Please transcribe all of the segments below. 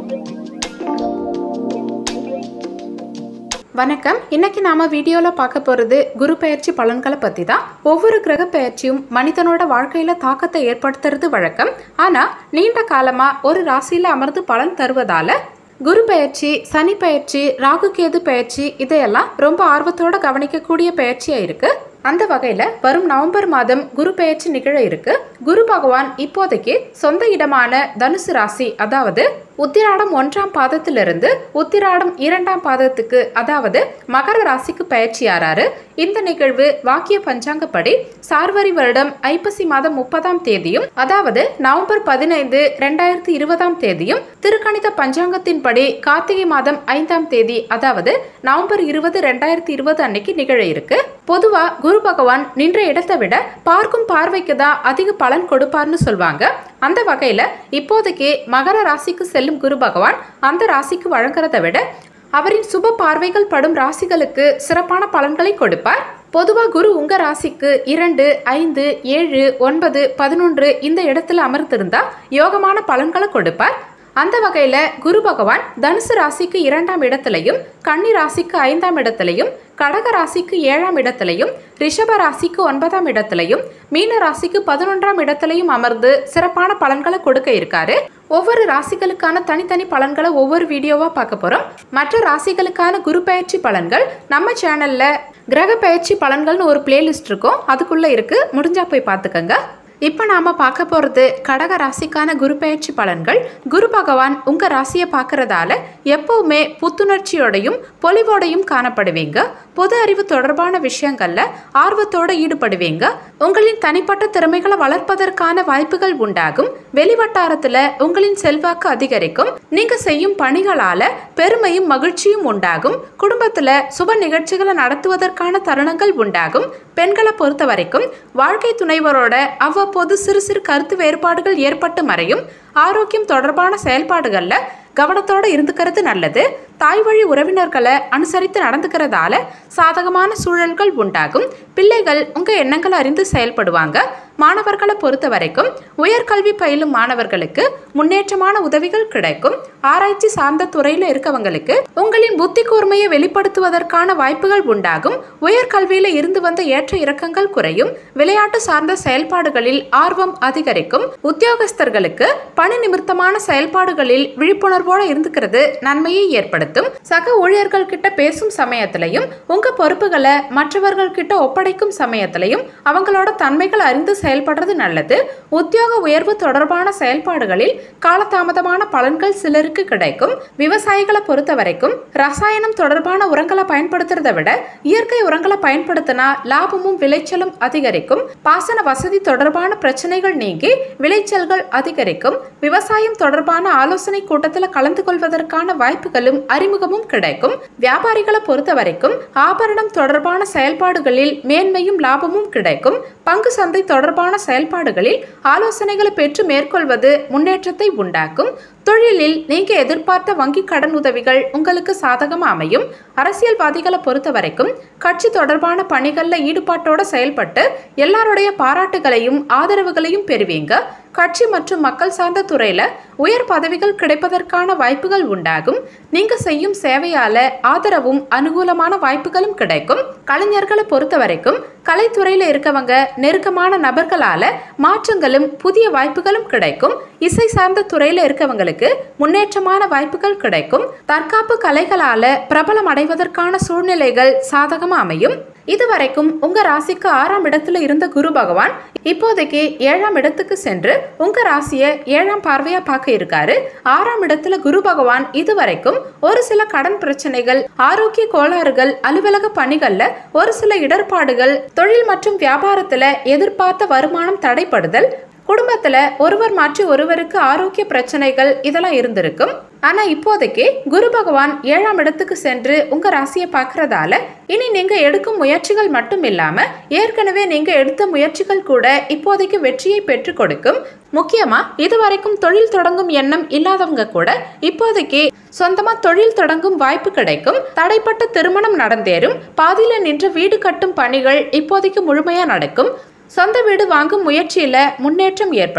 வணக்கம் இன்னைக்கு நாம வீடியோல பார்க்க போறது குரு பெயர்ச்சி பலன்களை பத்தி தான் ஒவ்வொரு கிரக பெயர்ச்சியும் மனிதனோட வாழ்க்கையில தாக்கத்தை ஏற்படுத்துறது வழக்கம் ஆனா நீண்ட காலமா ஒரு ராசியில அமர்ந்து பலன் தருவதால குரு பெயர்ச்சி சனி பெயர்ச்சி ராகு கேது பெயர்ச்சி இதையெல்லாம் ரொம்ப ஆர்வத்தோட கவனிக்கக்கூடிய பெயர்ச்சியா இருக்கு அந்த வகையில வரும் நவம்பர் மாதம் குரு பெயர்ச்சி நிகழ இருக்கு குரு பகவான் இப்போதைக்கு சொந்த இடமான தனுசு ராசி அதாவது உத்திராடம் ஒன்றாம் பாதத்திலிருந்து உத்திராடம் இரண்டாம் பாதத்துக்கு அதாவது மகர ராசிக்கு பயிற்சியாராரு இந்த நிகழ்வு வாக்கிய பஞ்சாங்கப்படி சார்வரி வருடம் ஐப்பசி மாதம் முப்பதாம் தேதியும் அதாவது நவம்பர் பதினைந்து ரெண்டாயிரத்தி இருபதாம் தேதியும் திருக்கணித பஞ்சாங்கத்தின்படி கார்த்திகை மாதம் ஐந்தாம் தேதி அதாவது நவம்பர் இருபது ரெண்டாயிரத்தி இருபது அன்னைக்கு நிகழ இருக்கு பொதுவா குரு பகவான் நின்ற இடத்தை விட பார்க்கும் பார்வைக்கு தான் அதிக பலன் கொடுப்பார்னு சொல்வாங்க அந்த வகையில இப்போதைக்கு மகர ராசிக்கு செல்லும் குரு பகவான் அந்த ராசிக்கு வழங்குறதை விட அவரின் சுப பார்வைகள் படும் ராசிகளுக்கு சிறப்பான பலன்களை கொடுப்பார் பொதுவாக குரு உங்க ராசிக்கு இரண்டு ஐந்து ஏழு ஒன்பது பதினொன்று இந்த இடத்துல அமர்ந்திருந்தா யோகமான பலன்களை கொடுப்பார் அந்த வகையில குரு பகவான் தனுசு ராசிக்கு இரண்டாம் இடத்திலையும் கன்னி ராசிக்கு ஐந்தாம் இடத்திலையும் கடக ராசிக்கு ஏழாம் இடத்திலையும் ரிஷப ராசிக்கு ஒன்பதாம் இடத்திலையும் மீன ராசிக்கு பதினொன்றாம் இடத்திலையும் அமர்ந்து சிறப்பான பலன்களை கொடுக்க இருக்காரு ஒவ்வொரு ராசிகளுக்கான தனித்தனி பலன்களை ஒவ்வொரு வீடியோவா பார்க்க போறோம் மற்ற ராசிகளுக்கான குரு பயிற்சி பலன்கள் நம்ம சேனல்ல கிரக பயிற்சி பலன்கள்னு ஒரு பிளேலிஸ்ட் இருக்கும் அதுக்குள்ள இருக்கு முடிஞ்சா போய் பார்த்துக்கங்க இப்போ நாம பார்க்க போகிறது கடக ராசிக்கான குரு பெயர்ச்சி பலன்கள் குரு பகவான் உங்கள் ராசியை பார்க்கறதால எப்பவுமே புத்துணர்ச்சியோடையும் பொலிவோடையும் காணப்படுவீங்க பொது அறிவு தொடர்பான விஷயங்கள்ல ஆர்வத்தோட ஈடுபடுவீங்க உங்களின் தனிப்பட்ட திறமைகளை வளர்ப்பதற்கான வாய்ப்புகள் உண்டாகும் வெளிவட்டாரத்துல உங்களின் செல்வாக்கு அதிகரிக்கும் நீங்க செய்யும் பணிகளால பெருமையும் மகிழ்ச்சியும் உண்டாகும் குடும்பத்துல சுப நிகழ்ச்சிகளை நடத்துவதற்கான தருணங்கள் உண்டாகும் பெண்களை பொறுத்த வரைக்கும் வாழ்க்கை துணைவரோட அவ்வப்போது சிறு சிறு கருத்து வேறுபாடுகள் ஏற்பட்டு மறையும் ஆரோக்கியம் தொடர்பான செயல்பாடுகளில் கவனத்தோடு இருந்துக்கிறது நல்லது தாய் வழி உறவினர்களை அனுசரித்து நடந்துக்கிறதால சாதகமான சூழல்கள் உண்டாகும் பிள்ளைகள் உங்க எண்ணங்களை அறிந்து செயல்படுவாங்க மாணவர்களை பொறுத்த வரைக்கும் உயர்கல்வி பயிலும் மாணவர்களுக்கு முன்னேற்றமான உதவிகள் கிடைக்கும் ஆராய்ச்சி சார்ந்த துறையில இருக்கவங்களுக்கு உங்களின் புத்தி கூர்மையை வெளிப்படுத்துவதற்கான வாய்ப்புகள் உண்டாகும் உயர்கல்வியில இருந்து வந்த ஏற்ற இறக்கங்கள் குறையும் விளையாட்டு சார்ந்த செயல்பாடுகளில் ஆர்வம் அதிகரிக்கும் உத்தியோகஸ்தர்களுக்கு பணி நிமித்தமான செயல்பாடுகளில் விழிப்புணர்வோட இருந்துக்கிறது நன்மையை ஏற்படுத்தும் சக ஊழியர்கள் கிட்ட பேசும் சமயத்திலையும் உங்க பொறுப்புகளை மற்றவர்கள் கிட்ட ஒப்படைக்கும் சமயத்திலையும் அவங்களோட தன்மைகள் அறிந்து செயல்படுறது நல்லது உத்தியோக உயர்வு தொடர்பான செயல்பாடுகளில் காலதாமதமான பலன்கள் சிலருக்கு கிடைக்கும் விவசாயிகளை பொறுத்த வரைக்கும் ரசாயனம் தொடர்பான உரங்களை பயன்படுத்துறதை விட இயற்கை உரங்களை பயன்படுத்தினா லாபமும் விளைச்சலும் அதிகரிக்கும் பாசன வசதி தொடர்பான பிரச்சனைகள் நீங்கி விளைச்சல்கள் அதிகரிக்கும் விவசாயம் தொடர்பான ஆலோசனை கூட்டத்தில் கலந்து கொள்வதற்கான வாய்ப்புகளும் அறிமுகமும் கிடைக்கும் வியாபாரிகளை பொறுத்த வரைக்கும் ஆபரணம் தொடர்பான செயல்பாடுகளில் மேன்மையும் லாபமும் கிடைக்கும் பங்கு சந்தை தொடர்பான செயல்பாடுகளில் ஆலோசனைகளை பெற்று மேற்கொள்வது முன்னேற்றத்தை உண்டாக்கும் தொழிலில் நீங்க எதிர்பார்த்த வங்கி கடன் உதவிகள் உங்களுக்கு சாதகமா அமையும் அரசியல்வாதிகளை பொறுத்த வரைக்கும் கட்சி தொடர்பான பணிகளில் ஈடுபாட்டோட செயல்பட்டு எல்லாருடைய பாராட்டுகளையும் ஆதரவுகளையும் பெறுவீங்க கட்சி மற்றும் மக்கள் சார்ந்த துறையில உயர் பதவிகள் கிடைப்பதற்கான வாய்ப்புகள் உண்டாகும் நீங்க செய்யும் சேவையால ஆதரவும் அனுகூலமான வாய்ப்புகளும் கிடைக்கும் கலைஞர்களை பொறுத்த வரைக்கும் கலைத்துறையில இருக்கவங்க நெருக்கமான நபர்களால மாற்றங்களும் புதிய வாய்ப்புகளும் கிடைக்கும் இசை சார்ந்த துறையில இருக்கவங்களுக்கு முன்னேற்றமான வாய்ப்புகள் கிடைக்கும் தற்காப்பு கலைகளால பிரபலம் அடைவதற்கான சூழ்நிலைகள் சாதகமா அமையும் இதுவரைக்கும் உங்க ராசிக்கு ஆறாம் இடத்துல இருந்த குரு பகவான் இப்போதைக்கு ஏழாம் இடத்துக்கு சென்று உங்க ராசியை ஏழாம் பார்வையா பார்க்க இருக்காரு ஆறாம் இடத்துல குரு பகவான் இதுவரைக்கும் ஒரு சில கடன் பிரச்சனைகள் ஆரோக்கிய கோளாறுகள் அலுவலக பணிகள்ல ஒரு சில இடர்பாடுகள் தொழில் மற்றும் வியாபாரத்துல எதிர்பார்த்த வருமானம் தடைப்படுதல் குடும்பத்துல ஒருவர் மாற்றி ஒருவருக்கு ஆரோக்கிய பிரச்சனைகள் இதெல்லாம் இருந்திருக்கும் ஆனா இப்போதைக்கு குரு பகவான் ஏழாம் இடத்துக்கு சென்று உங்க ராசியை பார்க்கறதால இனி நீங்க எடுக்கும் முயற்சிகள் மட்டும் இல்லாம ஏற்கனவே நீங்க எடுத்த முயற்சிகள் கூட இப்போதைக்கு வெற்றியை பெற்றுக் கொடுக்கும் முக்கியமா இதுவரைக்கும் தொழில் தொடங்கும் எண்ணம் இல்லாதவங்க கூட இப்போதைக்கு சொந்தமா தொழில் தொடங்கும் வாய்ப்பு கிடைக்கும் தடைப்பட்ட திருமணம் நடந்தேறும் பாதியில நின்ற வீடு கட்டும் பணிகள் இப்போதைக்கு முழுமையா நடக்கும் சொந்த வீடு வாங்கும் முயற்சியில முன்னேற்றம் ஏற்படும்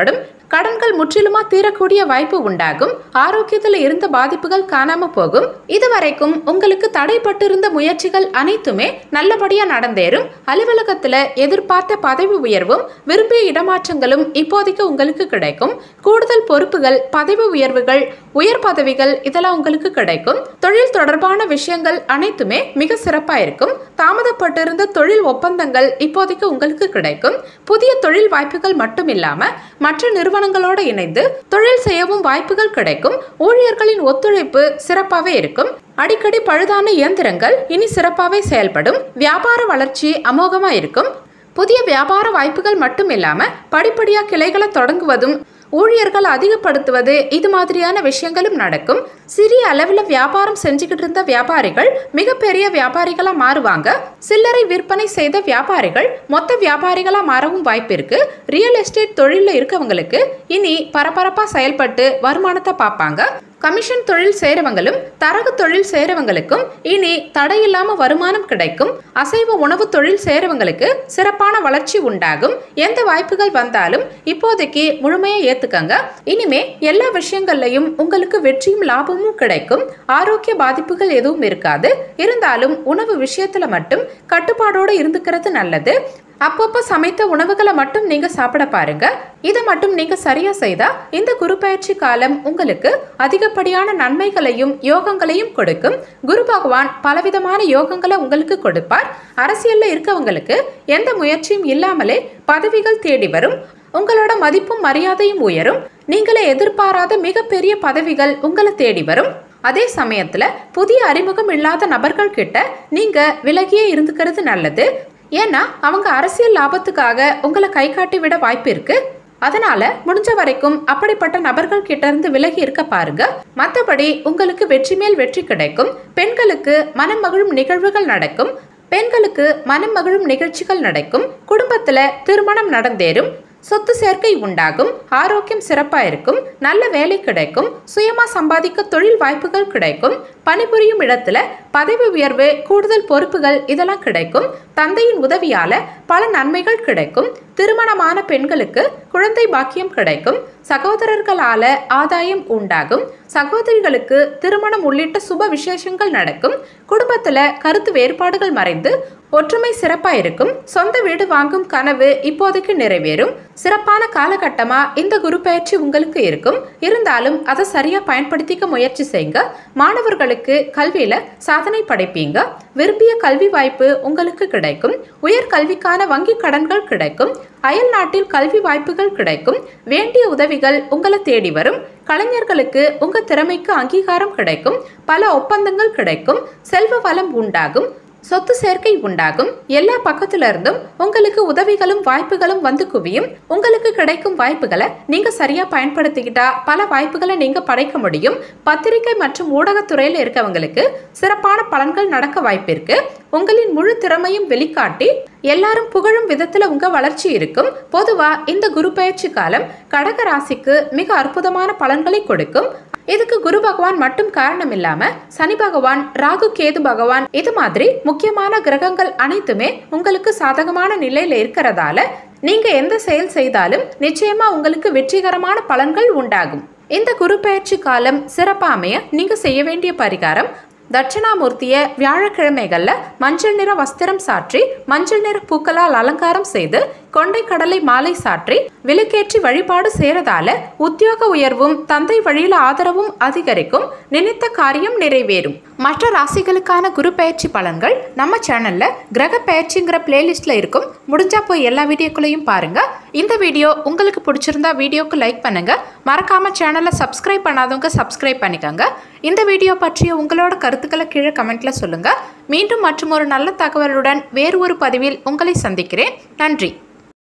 கடன்கள் முற்றிலுமா தீரக்கூடிய வாய்ப்பு உண்டாகும் ஆரோக்கியத்தில் இருந்த பாதிப்புகள் காணாம போகும் இதுவரைக்கும் உங்களுக்கு தடைப்பட்டிருந்த முயற்சிகள் அனைத்துமே நல்லபடியா நடந்தேறும் அலுவலகத்துல எதிர்பார்த்த பதவி உயர்வும் விரும்பிய இடமாற்றங்களும் இப்போதைக்கு உங்களுக்கு கிடைக்கும் கூடுதல் பொறுப்புகள் பதவி உயர்வுகள் உயர் பதவிகள் இதெல்லாம் உங்களுக்கு கிடைக்கும் தொழில் தொடர்பான விஷயங்கள் அனைத்துமே மிக சிறப்பா இருக்கும் தாமதப்பட்டிருந்த தொழில் ஒப்பந்தங்கள் இப்போதைக்கு உங்களுக்கு கிடைக்கும் புதிய தொழில் வாய்ப்புகள் மட்டும் இல்லாம மற்ற நிறுவனங்களோடு இணைந்து தொழில் செய்யவும் வாய்ப்புகள் கிடைக்கும் ஊழியர்களின் ஒத்துழைப்பு சிறப்பாகவே இருக்கும் அடிக்கடி பழுதான இயந்திரங்கள் இனி சிறப்பாகவே செயல்படும் வியாபார வளர்ச்சி அமோகமா இருக்கும் புதிய வியாபார வாய்ப்புகள் மட்டும் இல்லாம படிப்படியா கிளைகளை தொடங்குவதும் ஊழியர்கள் அதிகப்படுத்துவது இது மாதிரியான விஷயங்களும் நடக்கும் சிறிய அளவில் வியாபாரம் செஞ்சுக்கிட்டு இருந்த வியாபாரிகள் மிகப்பெரிய வியாபாரிகளா மாறுவாங்க சில்லறை விற்பனை செய்த வியாபாரிகள் மொத்த வியாபாரிகளா மாறவும் வாய்ப்பு இருக்கு ரியல் எஸ்டேட் தொழிலில் இருக்கவங்களுக்கு இனி பரபரப்பா செயல்பட்டு வருமானத்தை பார்ப்பாங்க கமிஷன் தொழில் செய்கிறவங்களும் தரகு தொழில் செய்கிறவங்களுக்கும் இனி தடையில்லாம வருமானம் கிடைக்கும் அசைவ உணவு தொழில் செய்கிறவங்களுக்கு சிறப்பான வளர்ச்சி உண்டாகும் எந்த வாய்ப்புகள் வந்தாலும் இப்போதைக்கு முழுமையா ஏத்துக்கங்க இனிமே எல்லா விஷயங்கள்லையும் உங்களுக்கு வெற்றியும் லாபமும் கிடைக்கும் ஆரோக்கிய பாதிப்புகள் எதுவும் இருக்காது இருந்தாலும் உணவு விஷயத்துல மட்டும் கட்டுப்பாடோடு இருந்துக்கிறது நல்லது அப்பப்போ சமைத்த உணவுகளை மட்டும் நீங்க சாப்பிட பாருங்க இதை மட்டும் நீங்க சரியா செய்தா இந்த குரு பயிற்சி காலம் உங்களுக்கு அதிகப்படியான நன்மைகளையும் யோகங்களையும் கொடுக்கும் குரு பகவான் பலவிதமான யோகங்களை உங்களுக்கு கொடுப்பார் அரசியல்ல இருக்கவங்களுக்கு எந்த முயற்சியும் இல்லாமலே பதவிகள் தேடி வரும் உங்களோட மதிப்பும் மரியாதையும் உயரும் நீங்களே எதிர்பாராத மிகப்பெரிய பதவிகள் உங்களை தேடி வரும் அதே சமயத்துல புதிய அறிமுகம் இல்லாத நபர்கள் கிட்ட நீங்க விலகியே இருந்துக்கிறது நல்லது ஏன்னா அவங்க அரசியல் லாபத்துக்காக உங்களை கை காட்டி விட வாய்ப்பு இருக்கு அதனால முடிஞ்ச வரைக்கும் அப்படிப்பட்ட நபர்கள் கிட்ட இருந்து விலகி இருக்க பாருங்க மற்றபடி உங்களுக்கு வெற்றி மேல் வெற்றி கிடைக்கும் பெண்களுக்கு மனம் மகிழும் நிகழ்வுகள் நடக்கும் பெண்களுக்கு மனம் மகிழும் நிகழ்ச்சிகள் நடக்கும் குடும்பத்துல திருமணம் நடந்தேறும் சொத்து சேர்க்கை உண்டாகும் ஆரோக்கியம் சிறப்பா இருக்கும் நல்ல வேலை கிடைக்கும் சுயமா சம்பாதிக்க தொழில் வாய்ப்புகள் கிடைக்கும் பணிபுரியும் இடத்துல பதவி உயர்வு கூடுதல் பொறுப்புகள் இதெல்லாம் கிடைக்கும் தந்தையின் உதவியால பல நன்மைகள் கிடைக்கும் திருமணமான பெண்களுக்கு குழந்தை பாக்கியம் கிடைக்கும் சகோதரர்களால ஆதாயம் உண்டாகும் சகோதரிகளுக்கு திருமணம் உள்ளிட்ட சுப விசேஷங்கள் நடக்கும் குடும்பத்துல கருத்து வேறுபாடுகள் மறைந்து ஒற்றுமை சிறப்பா இருக்கும் சொந்த வீடு வாங்கும் கனவு இப்போதைக்கு நிறைவேறும் சிறப்பான காலகட்டமா இந்த குரு பயிற்சி உங்களுக்கு இருக்கும் இருந்தாலும் அதை சரியா பயன்படுத்திக்க முயற்சி செய்யுங்க மாணவர்களுக்கு கல்வியில சாதனை படைப்பீங்க விரும்பிய கல்வி வாய்ப்பு உங்களுக்கு கிடைக்கும் உயர் கல்விக்கான வங்கி கடன்கள் கிடைக்கும் அயல் நாட்டில் கல்வி வாய்ப்புகள் கிடைக்கும் வேண்டிய உதவிகள் உங்களை தேடி வரும் கலைஞர்களுக்கு உங்க திறமைக்கு அங்கீகாரம் கிடைக்கும் பல ஒப்பந்தங்கள் கிடைக்கும் செல்வ வளம் உண்டாகும் சொத்து சேர்க்கை உண்டாகும் எல்லா பக்கத்துல இருந்தும் உங்களுக்கு உதவிகளும் வாய்ப்புகளும் வந்து குவியும் உங்களுக்கு கிடைக்கும் வாய்ப்புகளை நீங்க சரியா பயன்படுத்திக்கிட்டா பல வாய்ப்புகளை நீங்க படைக்க முடியும் பத்திரிகை மற்றும் ஊடகத்துறையில இருக்கவங்களுக்கு சிறப்பான பலன்கள் நடக்க வாய்ப்பு இருக்கு உங்களின் முழு திறமையும் வெளிக்காட்டி எல்லாரும் புகழும் விதத்துல உங்க வளர்ச்சி இருக்கும் பொதுவா இந்த குரு பயிற்சி காலம் கடக ராசிக்கு மிக அற்புதமான பலன்களை கொடுக்கும் இதுக்கு குரு பகவான் மட்டும் காரணம் இல்லாம சனி பகவான் ராகு கேது பகவான் இது மாதிரி முக்கியமான கிரகங்கள் அனைத்துமே உங்களுக்கு சாதகமான நிலையில இருக்கிறதால நீங்க எந்த செயல் செய்தாலும் நிச்சயமா உங்களுக்கு வெற்றிகரமான பலன்கள் உண்டாகும் இந்த குரு பயிற்சி காலம் சிறப்பா அமைய நீங்க செய்ய வேண்டிய பரிகாரம் தட்சிணாமூர்த்திய வியாழக்கிழமைகள்ல மஞ்சள் நிற வஸ்திரம் சாற்றி மஞ்சள் நிற பூக்களால் அலங்காரம் செய்து கொண்டை கடலை மாலை சாற்றி விளக்கேற்றி வழிபாடு செய்யறதால உத்தியோக உயர்வும் தந்தை வழியில ஆதரவும் அதிகரிக்கும் நினைத்த காரியம் நிறைவேறும் மற்ற ராசிகளுக்கான குரு பயிற்சி பலன்கள் நம்ம சேனல்ல கிரக பயிற்சிங்கிற பிளேலிஸ்ட்ல இருக்கும் முடிஞ்சா போய் எல்லா வீடியோக்களையும் பாருங்க இந்த வீடியோ உங்களுக்கு பிடிச்சிருந்தா வீடியோக்கு லைக் பண்ணுங்க மறக்காம சேனலை சப்ஸ்கிரைப் பண்ணாதவங்க சப்ஸ்கிரைப் பண்ணிக்கோங்க இந்த வீடியோ பற்றிய உங்களோட கருத்துக்களை கீழே கமெண்ட்ல சொல்லுங்க மீண்டும் மற்றும் ஒரு நல்ல தகவலுடன் வேறு ஒரு பதிவில் உங்களை சந்திக்கிறேன் நன்றி